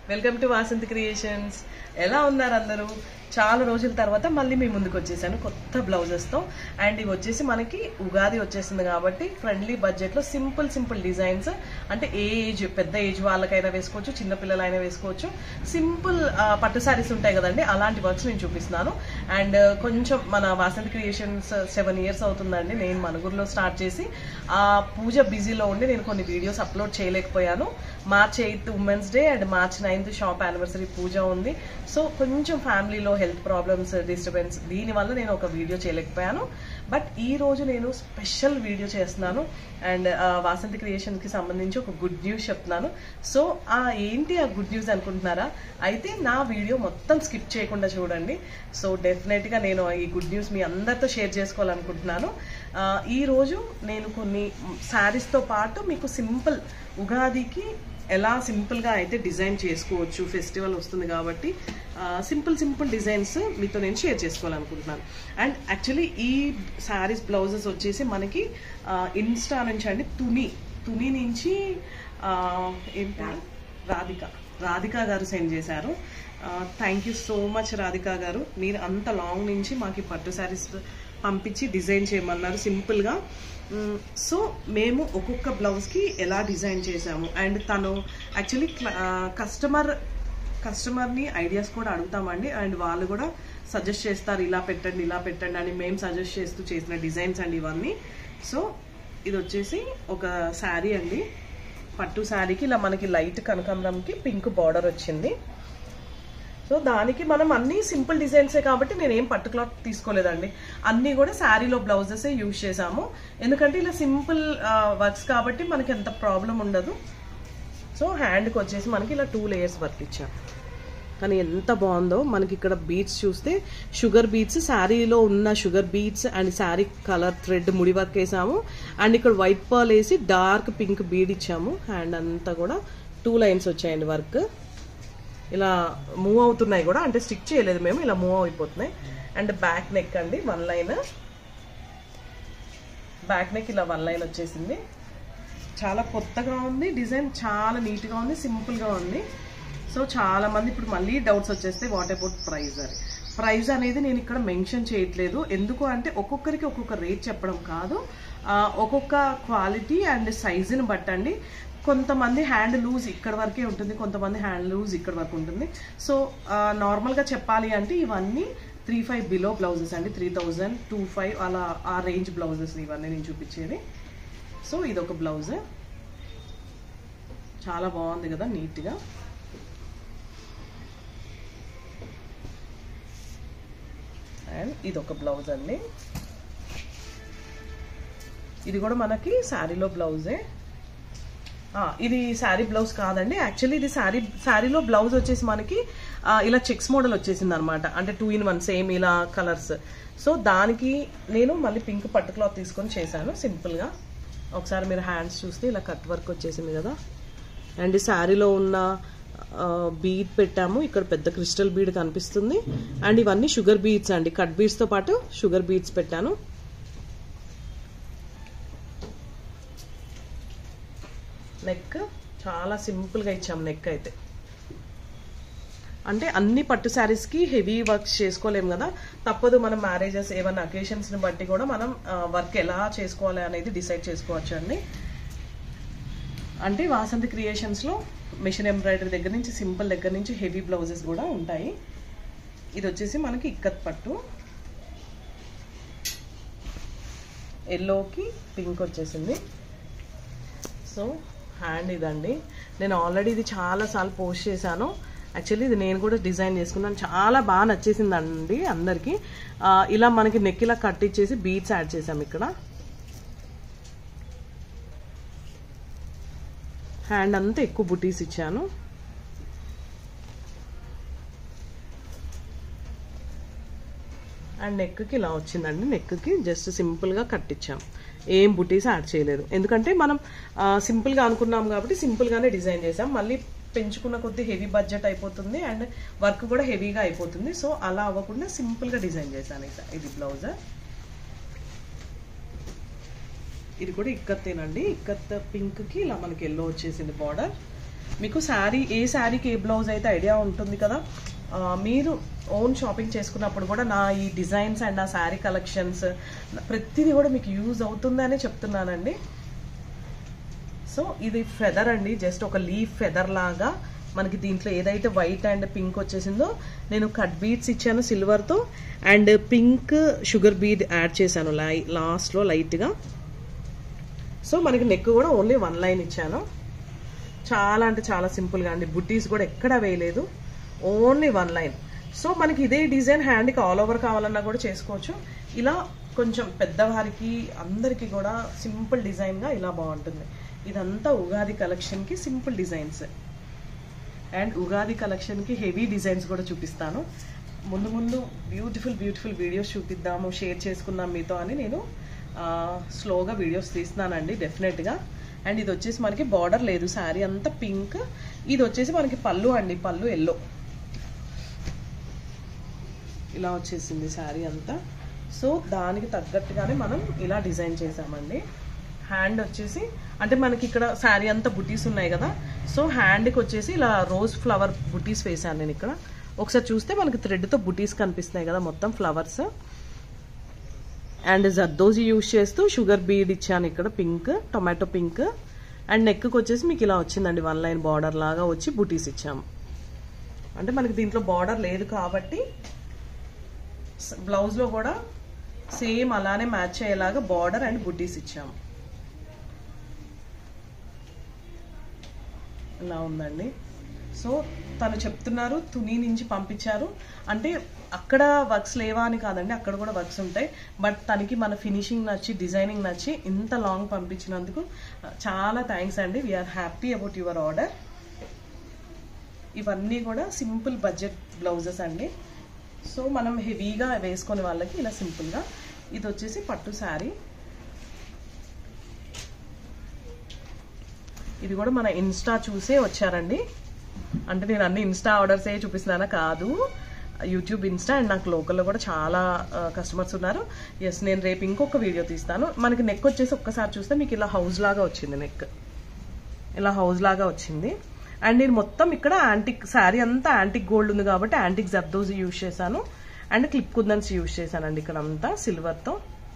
welcome to Vasanthi creations ఎలా ఉన్నారు అందరూ చాలా రోజుల తర్వాత మళ్ళీ మీ ముందుకు వచ్చేసాను కొత్త బ్లౌజెస్తో అండ్ ఇవి వచ్చేసి మనకి ఉగాది వచ్చేసింది కాబట్టి ఫ్రెండ్లీ బడ్జెట్లో సింపుల్ సింపుల్ డిజైన్స్ అంటే ఏ ఏజ్ పెద్ద ఏజ్ వాళ్ళకైనా వేసుకోవచ్చు చిన్న పిల్లలైనా వేసుకోవచ్చు సింపుల్ పట్టు శారీస్ ఉంటాయి కదండి అలాంటి వర్క్స్ నేను చూపిస్తున్నాను అండ్ కొంచెం మన వాసంతి క్రియేషన్స్ సెవెన్ ఇయర్స్ అవుతుందండి నేను మనుగురులో స్టార్ట్ చేసి ఆ పూజ బిజీలో ఉండి నేను కొన్ని వీడియోస్ అప్లోడ్ చేయలేకపోయాను March eighth women's day and March ninth shop anniversary puja ఉంది సో కొంచెం ఫ్యామిలీలో హెల్త్ ప్రాబ్లమ్స్ డిస్టర్బెన్స్ దీనివల్ల నేను ఒక వీడియో చేయలేకపోయాను బట్ ఈ రోజు నేను స్పెషల్ వీడియో చేస్తున్నాను అండ్ వాసంతి క్రియేషన్కి సంబంధించి ఒక గుడ్ న్యూస్ చెప్తున్నాను సో ఆ ఏంటి ఆ గుడ్ న్యూస్ అనుకుంటున్నారా అయితే నా వీడియో మొత్తం స్కిప్ చేయకుండా చూడండి సో డెఫినెట్గా నేను ఈ గుడ్ న్యూస్ మీ అందరితో షేర్ చేసుకోవాలనుకుంటున్నాను ఆ, ఈ రోజు నేను కొన్ని శారీస్తో పాటు మీకు సింపుల్ ఉగాదికి ఎలా సింపుల్గా అయితే డిజైన్ చేసుకోవచ్చు ఫెస్టివల్ వస్తుంది కాబట్టి సింపుల్ సింపుల్ డిజైన్స్ మీతో నేను షేర్ చేసుకోవాలనుకుంటున్నాను అండ్ యాక్చువల్లీ ఈ శారీస్ బ్లౌజెస్ వచ్చేసి మనకి ఇన్స్టా నుంచి అండి తుని తుని నుంచి ఆ, ఏం పేరు రాధిక రాధిక గారు సెండ్ చేశారు thank you so much Radhika garu మీరు అంత లాంగ్ నుంచి మాకు ఈ పట్టు శారీస్ పంపించి డిజైన్ చేయమన్నారు సింపుల్గా మ్, సో మేము ఒక్కొక్క బ్లౌజ్కి ఎలా డిజైన్ చేసాము అండ్ తను యాక్చువల్లీ కస్టమర్ కస్టమర్ని ఐడియాస్ కూడా అడుగుతామండి అండ్ వాళ్ళు కూడా సజెస్ట్ చేస్తారు ఇలా పెట్టండి ఇలా పెట్టండి అని మేము సజెస్ట్ చేస్తూ చేసిన డిజైన్స్ అండి ఇవన్నీ సో ఇది వచ్చేసి ఒక శారీ అండి పట్టు శారీకి ఇలా మనకి లైట్ కనకాంబరంకి పింక్ బార్డర్ వచ్చింది సో దానికి మనం అన్ని సింపుల్ డిజైన్సే కాబట్టి నేను ఏం పట్టు క్లాత్ తీసుకోలేదండి అన్నీ కూడా శారీలో బ్లౌజెసే యూజ్ చేసాము ఎందుకంటే ఇలా సింపుల్ వర్క్స్ కాబట్టి మనకి ఎంత ప్రాబ్లం ఉండదు సో హ్యాండ్కి వచ్చేసి మనకి ఇలా టూ లేయర్స్ వర్క్ ఇచ్చాం కానీ ఎంత బాగుందో మనకి ఇక్కడ బీట్స్ చూస్తే షుగర్ బీట్స్ శారీలో ఉన్న sugar beads and sari colour thread ముడి వర్క్ వేసాము అండ్ ఇక్కడ వైట్ పర్ల్ వేసి డార్క్ పింక్ బీడ్ ఇచ్చాము హ్యాండ్ అంతా కూడా టూ లైన్స్ వచ్చాయండి వర్క్ ఇలా మూవ్ అవుతున్నాయి కూడా అంటే స్టిక్ చేయలేదు మేము ఇలా మూవ్ అయిపోతున్నాయి అండ్ బ్యాక్ నెక్ అండి వన్ లైన్ బ్యాక్ నెక్ ఇలా వన్ లైన్ వచ్చేసింది చాలా కొత్తగా ఉంది డిజైన్ చాలా నీట్గా ఉంది సింపుల్గా ఉంది సో చాలా మంది ఇప్పుడు మళ్ళీ డౌట్స్ వచ్చేస్తే వాట్ అబౌట్ ప్రైస్ అని ప్రైస్ అనేది నేను ఇక్కడ మెన్షన్ చేయట్లేదు ఎందుకు అంటే ఒక్కొక్కరికి ఒక్కొక్క రేట్ చెప్పడం కాదు ఆ, ఒక్కొక్క క్వాలిటీ అండ్ సైజుని బట్టండి కొంతమంది హ్యాండ్ లూజ్ ఇక్కడ వరకే ఉంటుంది కొంతమంది హ్యాండ్ లూజ్ ఇక్కడ వరకు ఉంటుంది సో నార్మల్గా చెప్పాలి అంటే ఇవన్నీ త్రీ ఫైవ్ బిలో బ్లౌజెస్ అండి త్రీ థౌజండ్ టూ ఫైవ్ అలా ఆ రేంజ్ బ్లౌజెస్ ఇవన్నీ నేను చూపించేది సో ఇది ఒక బ్లౌజ్ చాలా బాగుంది కదా నీట్గా అండ్ ఇది ఒక బ్లౌజ్ అండి ఇది కూడా మనకి శారీలో బ్లౌజే ఆ, ఇది శారీ బ్లౌజ్ కాదండి యాక్చువల్లీ ఇది శారీ శారీలో బ్లౌజ్ వచ్చేసి మనకి ఆ, ఇలా చెక్స్ మోడల్ వచ్చేసింది అనమాట అంటే టూ ఇన్ వన్ సేమ్ ఇలా కలర్స్ సో దానికి నేను మళ్ళీ పింక్ పట్టు క్లాత్ తీసుకొని చేశాను సింపుల్గా ఒకసారి మీరు హ్యాండ్స్ చూస్తే ఇలా కట్ వర్క్ వచ్చేసింది కదా అండ్ శారీలో ఉన్న బీడ్ పెట్టాము ఇక్కడ పెద్ద క్రిస్టల్ బీడ్ కనిపిస్తుంది అండ్ ఇవన్నీ షుగర్ బీడ్స్ అండి కట్ బీడ్స్తో పాటు షుగర్ బీడ్స్ పెట్టాను నెక్ చాలా సింపుల్గా ఇచ్చాం నెక్ అయితే అంటే అన్ని పట్టు శారీస్కి హెవీ వర్క్స్ చేసుకోలేము కదా తప్పదు మనం మ్యారేజెస్ ఏమైనా అకేషన్స్ని బట్టి కూడా మనం వర్క్ ఎలా చేసుకోవాలి అనేది డిసైడ్ చేసుకోవచ్చు అండి అంటే వాసంతి క్రియేషన్స్లో మిషన్ ఎంబ్రాయిడరీ దగ్గర నుంచి సింపుల్ దగ్గర నుంచి హెవీ బ్లౌజెస్ కూడా ఉంటాయి ఇది వచ్చేసి మనకి ఇక్కత్ పట్టు ఎల్లోకి పింక్ వచ్చేసింది సో హ్యాండ్ ఇదండి నేను ఆల్రెడీ ఇది చాలాసార్లు పోస్ట్ చేశాను యాక్చువల్లీ ఇది నేను కూడా డిజైన్ చేసుకున్నాను చాలా బాగా నచ్చేసిందండి అందరికీ ఆ, ఇలా మనకి నెక్ ఇలా కట్ ఇచ్చేసి బీట్స్ యాడ్ చేసాం ఇక్కడ హ్యాండ్ అంతా ఎక్కువ బుటీస్ ఇచ్చాను అండ్ నెక్కి ఇలా వచ్చిందండి నెక్కి జస్ట్ సింపుల్గా కట్టించాం ఏం బుటీస్ యాడ్ చేయలేదు ఎందుకంటే మనం ఆ, సింపుల్గా అనుకున్నాం కాబట్టి సింపుల్గానే డిజైన్ చేసాం మళ్ళీ పెంచుకున్న కొద్దీ హెవీ బడ్జెట్ అయిపోతుంది అండ్ వర్క్ కూడా హెవీగా అయిపోతుంది సో అలా అవ్వకుండా సింపుల్గా డిజైన్ చేశాను ఇది- ఇది బ్లౌజ్ ఇది కూడా ఇక్కత్తేనండి ఇక్కత్ పింక్కి ఇలా మనకి ఎల్లో వచ్చేసింది బార్డర్ మీకు శారీ ఏ శారీకి ఏ బ్లౌజ్ అయితే ఐడియా ఉంటుంది కదా ఆ, మీరు ఓన్ షాపింగ్ చేసుకున్నప్పుడు కూడా నా ఈ డిజైన్స్ అండ్ నా శారీ కలెక్షన్స్ ప్రతిదీ కూడా మీకు యూజ్ అవుతుందనే చెప్తున్నానండి సో ఇది ఫెదర్ అండి జస్ట్ ఒక లీఫ్ ఫెదర్ లాగా మనకి దీంట్లో ఏదైతే వైట్ అండ్ పింక్ వచ్చేసిందో నేను కట్ బీడ్స్ ఇచ్చాను సిల్వర్తో and pink sugar bead add చేశాను లై లాస్ట్లో లైట్గా సో మనకి నెక్ కూడా ఓన్లీ వన్ లైన్ ఇచ్చాను చాలా అంటే చాలా సింపుల్గా అండి బుట్టీస్ కూడా ఎక్కడ వేయలేదు ఓన్లీ వన్ లైన్ సో మనకి ఇదే డిజైన్ హ్యాండ్కి ఆల్ ఓవర్ కావాలన్నా కూడా చేసుకోవచ్చు ఇలా కొంచెం పెద్దవారికి అందరికీ కూడా సింపుల్ డిజైన్గా ఇలా బాగుంటుంది ఇదంతా ఉగాది కలెక్షన్కి సింపుల్ డిజైన్స్ అండ్ ఉగాది కలెక్షన్కి హెవీ డిజైన్స్ కూడా చూపిస్తాను ముందు ముందు బ్యూటిఫుల్ బ్యూటిఫుల్ వీడియోస్ చూపిద్దాము షేర్ చేసుకుందాం మీతో అని నేను ఆ, స్లోగా వీడియోస్ తీస్తున్నానండి డెఫినెట్గా అండ్ ఇది వచ్చేసి మనకి బార్డర్ లేదు శారీ అంతా పింక్ ఇది వచ్చేసి మనకి పళ్ళు అండి పళ్ళు ఎల్లో ఇలా వచ్చేసింది శారీ అంతా సో దానికి తగ్గట్టుగానే మనం ఇలా డిజైన్ చేసామండి హ్యాండ్ వచ్చేసి అంటే మనకి ఇక్కడ శారీ అంతా బుటీస్ ఉన్నాయి కదా సో హ్యాండ్కి వచ్చేసి ఇలా రోజ్ ఫ్లవర్ బుటీస్ వేసాను నేను ఇక్కడ ఒకసారి చూస్తే మనకి థ్రెడ్తో బుటీస్ కనిపిస్తున్నాయి కదా మొత్తం ఫ్లవర్స్ అండ్ జర్దోజీ యూజ్ చేస్తూ షుగర్ బీడ్ ఇచ్చాను ఇక్కడ పింక్ టొమాటో పింక్ అండ్ నెక్కి వచ్చేసి మీకు ఇలా వచ్చిందండి వన్ లైన్ బార్డర్ లాగా వచ్చి బుటీస్ ఇచ్చాము అంటే మనకి దీంట్లో బార్డర్ లేదు కాబట్టి బ్లౌజ్లో కూడా సేమ్ అలానే మ్యాచ్ అయ్యేలాగా బార్డర్ అండ్ బుడ్డీస్ ఇచ్చాము ఇలా ఉందండి సో తను చెప్తున్నారు తుని నుంచి పంపించారు అంటే అక్కడ వర్క్స్ లేవా అని కాదండి అక్కడ కూడా వర్క్స్ ఉంటాయి బట్ తనకి మన ఫినిషింగ్ నచ్చి డిజైనింగ్ నచ్చి ఇంత లాంగ్ పంపించినందుకు ఆ, చాలా థ్యాంక్స్ అండి we are happy about your order ఇవన్నీ కూడా సింపుల్ బడ్జెట్ బ్లౌజెస్ అండి సో మనం హెవీగా వేసుకునే వాళ్ళకి ఇలా సింపుల్గా ఇది వచ్చేసి పట్టు శారీ ఇది కూడా మన ఇన్స్టా చూసే వచ్చారండి అంటే నేను అన్ని ఇన్స్టా ఆర్డర్స్ ఏ చూపిస్తున్నానా కాదు యూట్యూబ్ ఇన్స్టా అండ్ నాకు లోకల్లో కూడా చాలా కస్టమర్స్ ఉన్నారు ఎస్ నేను రేపు ఇంకొక వీడియో తీస్తాను మనకి నెక్ వచ్చేసి ఒక్కసారి చూస్తే మీకు ఇలా హౌస్ లాగా వచ్చింది నెక్ ఇలా హౌస్ లాగా వచ్చింది అండ్ నేను మొత్తం ఇక్కడ యాంటిక్ శారీ అంతా యాంటిక్ గోల్డ్ ఉంది కాబట్టి యాంటిక్ జర్దోజ్ యూజ్ చేశాను అండ్ క్లిప్ కుందన్స్ యూజ్ చేశానండి ఇక్కడ అంతా సిల్వర్తో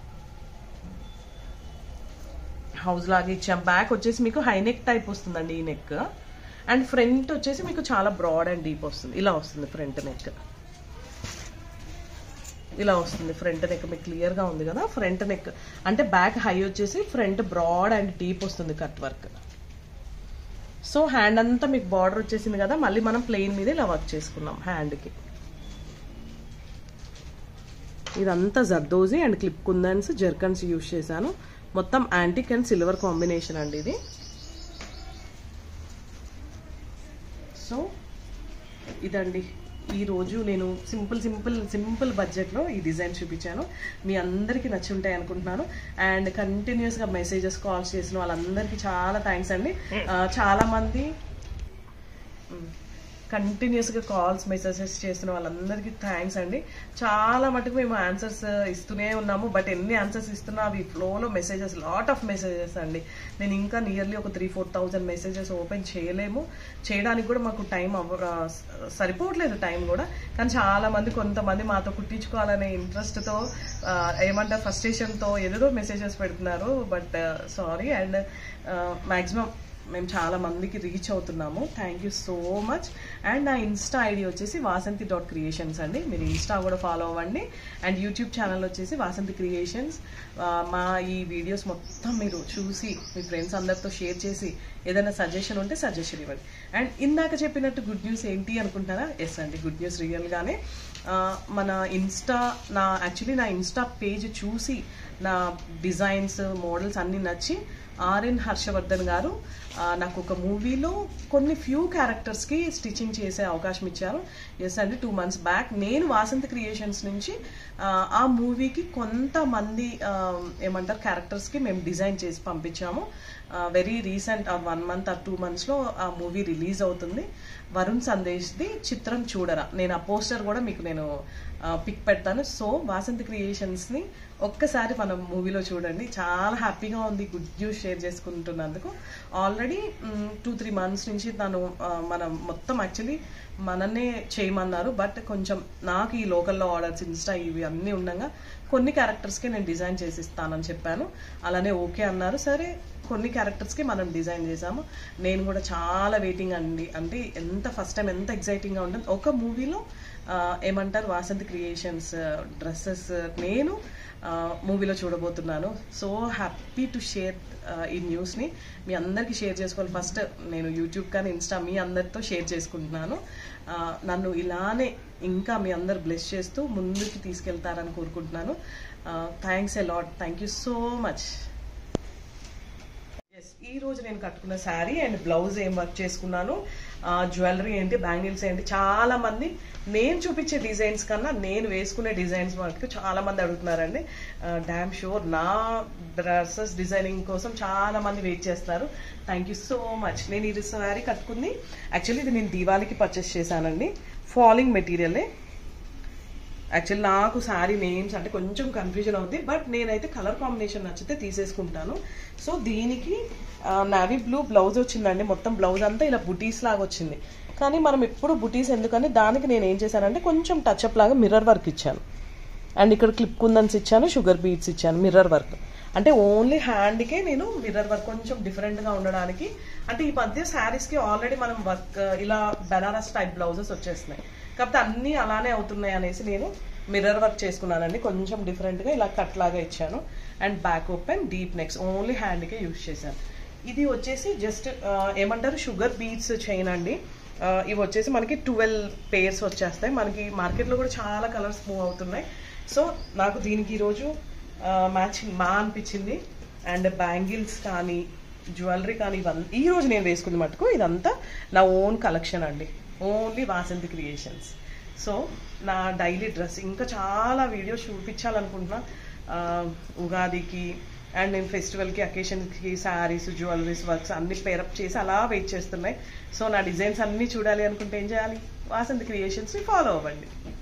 హౌస్ లాగా ఇచ్చాం బ్యాక్ వచ్చేసి మీకు హై నెక్ టైప్ వస్తుందండి ఈ నెక్ అండ్ ఫ్రంట్ వచ్చేసి మీకు చాలా బ్రాడ్ అండ్ డీప్ వస్తుంది ఇలా వస్తుంది ఫ్రంట్ నెక్ ఇలా వస్తుంది ఫ్రంట్ నెక్ మీకు క్లియర్గా ఉంది కదా ఫ్రంట్ నెక్ అంటే బ్యాక్ హై వచ్చేసి ఫ్రంట్ బ్రాడ్ అండ్ డీప్ వస్తుంది కట్ వర్క్ సో హ్యాండ్ అంతా మీకు బార్డర్ వచ్చేసింది కదా మళ్ళీ మనం ప్లెయిన్ మీద ఇలా వర్క్ చేసుకున్నాం హ్యాండ్కి ఇదంతా zardozi and clip kundans zircons use చేశాను మొత్తం యాంటిక్ అండ్ సిల్వర్ కాంబినేషన్ అండి ఇది సో ఇదండి ఈ రోజు నేను సింపుల్ సింపుల్ సింపుల్ బడ్జెట్లో ఈ డిజైన్ చూపించాను మీ అందరికీ నచ్చి ఉంటాయి అనుకుంటున్నాను అండ్ కంటిన్యూస్గా మెసేజెస్ కాల్స్ చేసిన వాళ్ళందరికీ చాలా థ్యాంక్స్ అండి ఆ, చాలా మంది కంటిన్యూస్గా కాల్స్ మెసేజెస్ చేస్తున్న వాళ్ళందరికీ థ్యాంక్స్ అండి చాలా మటుకు మేము ఆన్సర్స్ ఇస్తూనే ఉన్నాము బట్ ఎన్ని ఆన్సర్స్ ఇస్తున్నా అవి ఫ్లోలో మెసేజెస్ లాట్ ఆఫ్ మెసేజెస్ అండి నేను ఇంకా నియర్లీ ఒక three four thousand messages open చేయలేము చేయడానికి కూడా మాకు టైం అవ ఆ, సరిపోవట్లేదు టైం కూడా కానీ చాలా మంది కొంతమంది మాతో కుట్టించుకోవాలనే ఇంట్రెస్ట్తో ఏమంటారు ఫ్రస్ట్రేషన్తో ఏదేదో మెసేజెస్ పెడుతున్నారు బట్ సారీ అండ్ మ్యాక్సిమం మేము చాలా మందికి రీచ్ అవుతున్నాము thank you so much and నా ఇన్స్టా ఐడి వచ్చేసి వాసంతి డాట్ క్రియేషన్స్ అండి మీరు ఇన్స్టా కూడా ఫాలో అవ్వండి అండ్ యూట్యూబ్ ఛానల్ వచ్చేసి వాసంతి క్రియేషన్స్ మా ఈ వీడియోస్ మొత్తం మీరు చూసి మీ ఫ్రెండ్స్ అందరితో షేర్ చేసి ఏదైనా సజెషన్ ఉంటే సజెషన్ ఇవ్వండి అండ్ ఇందాక చెప్పినట్టు గుడ్ న్యూస్ ఏంటి అనుకుంటారా ఎస్ అండి గుడ్ న్యూస్ రియల్గానే మన ఇన్స్టా నా యాక్చువల్లీ నా ఇన్స్టా పేజ్ చూసి నా డిజైన్స్ మోడల్స్ అన్నీ నచ్చి ఆర్ఎన్ హర్షవర్ధన్ గారు ఆ, నాకు ఒక మూవీలో కొన్ని ఫ్యూ క్యారెక్టర్స్కి స్టిచ్చింగ్ చేసే అవకాశం ఇచ్చారు ఎస్ అండి టూ మంత్స్ బ్యాక్ నేను వాసంత క్రియేషన్స్ నుంచి ఆ, ఆ మూవీకి కొంతమంది ఆ, ఏమంటారు క్యారెక్టర్స్కి మేము డిజైన్ చేసి పంపించాము very recent one month or two మంత్స్లో ఆ మూవీ రిలీజ్ అవుతుంది వరుణ్ సందేశ్ది చిత్రం చూడరా నేను ఆ పోస్టర్ కూడా మీకు నేను పిక్ పెడతాను సో వాసంతి క్రియేషన్స్ని ఒక్కసారి మనం మూవీలో చూడండి చాలా హ్యాపీగా ఉంది గుడ్ న్యూస్ షేర్ చేసుకుంటున్నందుకు ఆల్రెడీ టూ త్రీ మంత్స్ నుంచి తను ఆ, మనం మొత్తం యాక్చువల్లీ మననే చేయమన్నారు బట్ కొంచెం నాకు ఈ లోకల్లో ఆర్డర్స్ ఇన్స్టా ఇవి అన్నీ ఉండగా కొన్ని క్యారెక్టర్స్కి నేను డిజైన్ చేసి ఇస్తానని చెప్పాను అలానే ఓకే అన్నారు సరే కొన్ని క్యారెక్టర్స్కి మనం డిజైన్ చేసాము నేను కూడా చాలా వెయిటింగ్ అండి అంటే ఎంత ఫస్ట్ టైం ఎంత ఎగ్జైటింగ్గా ఉంటుంది ఒక మూవీలో ఏమంటారు వాసంతి క్రియేషన్స్ డ్రెస్సెస్ నేను మూవీలో చూడబోతున్నాను సో హ్యాపీ టు షేర్ ఈ న్యూస్ని మీ అందరికీ షేర్ చేసుకోవాలి ఫస్ట్ నేను యూట్యూబ్ కానీ ఇన్స్టా మీ అందరితో షేర్ చేసుకుంటున్నాను ఆ, నన్ను ఇలానే ఇంకా మీ అందరు బ్లెస్ చేస్తూ ముందుకు తీసుకెళ్తారని కోరుకుంటున్నాను thanks a lot thank you so much yes ఈ రోజు నేను కట్టుకున్న శారీ అండ్ బ్లౌజ్ ఏం వర్క్ చేసుకున్నాను జ్యువెలరీ ఏంటి బ్యాంగిల్స్ ఏంటి చాలా మంది నేను చూపించే డిజైన్స్ కన్నా నేను వేసుకునే డిజైన్స్ మటుకు చాలా మంది అడుగుతున్నారండి డామ్ షూర్ నా డ్రెస్సెస్ డిజైనింగ్ కోసం చాలా మంది వెయిట్ చేస్తున్నారు థ్యాంక్ యూ సో మచ్ నేను ఈ శారీ కట్టుకుంది యాక్చువల్లీ ఇది నేను దీవాళికి పర్చేస్ చేశానండి ఫాలింగ్ మెటీరియలే యాక్చువల్లీ నాకు శారీ నేమ్స్ అంటే కొంచెం కన్ఫ్యూజన్ అవుద్ది బట్ నేనైతే కలర్ కాంబినేషన్ నచ్చితే తీసేసుకుంటాను సో దీనికి నావీ బ్లూ బ్లౌజ్ వచ్చిందండి మొత్తం బ్లౌజ్ అంతా ఇలా బుటీస్ లాగా వచ్చింది కానీ మనం ఎప్పుడు బుటీస్ ఎందుకని దానికి నేను ఏం చేశానంటే కొంచెం టచ్అప్ లాగా మిర్రర్ వర్క్ ఇచ్చాను అండ్ ఇక్కడ క్లిప్ కుందన్స్ ఇచ్చాను షుగర్ బీట్స్ ఇచ్చాను మిర్రర్ వర్క్ అంటే ఓన్లీ హ్యాండ్కే నేను మిర్రర్ వర్క్ కొంచెం డిఫరెంట్గా ఉండడానికి అంటే ఈ మధ్య శారీస్కి ఆల్రెడీ మనం వర్క్ ఇలా బెనారస్ టైప్ బ్లౌజెస్ వచ్చేస్తున్నాయి కాకపోతే అన్నీ అలానే అవుతున్నాయి అనేసి నేను మిర్రర్ వర్క్ చేసుకున్నానండి కొంచెం డిఫరెంట్గా ఇలా కట్ లాగా ఇచ్చాను and back open deep necks only హ్యాండ్కే యూజ్ చేశాను ఇది వచ్చేసి జస్ట్ ఏమంటారు షుగర్ బీట్స్ చైన్ అండి ఆ, ఇవి వచ్చేసి మనకి ట్వెల్వ్ పేర్స్ వచ్చేస్తాయి మనకి మార్కెట్లో కూడా చాలా కలర్స్ మూవ్ అవుతున్నాయి సో నాకు దీనికి ఈరోజు మ్యాచింగ్ మా అనిపించింది అండ్ బ్యాంగిల్స్ కానీ జ్యువెలరీ కానీ ఇవన్నీ ఈ రోజు నేను వేసుకుంది మటుకు ఇదంతా నా ఓన్ కలెక్షన్ అండి ఓన్లీ వాసంతి క్రియేషన్స్ సో నా డైలీ డ్రెస్ ఇంకా చాలా వీడియోస్ చూపించాలనుకుంటున్నా ఆ, ఉగాదికి అండ్ నేను ఫెస్టివల్కి అకేషన్కి శారీస్ జ్యువెలరీస్ వర్క్స్ అన్ని పేరప్ చేసి అలా వెయిట్ చేస్తున్నాయి సో నా డిజైన్స్ అన్నీ చూడాలి అనుకుంటే ఏం చేయాలి వాసంతి క్రియేషన్స్ని ఫాలో అవ్వండి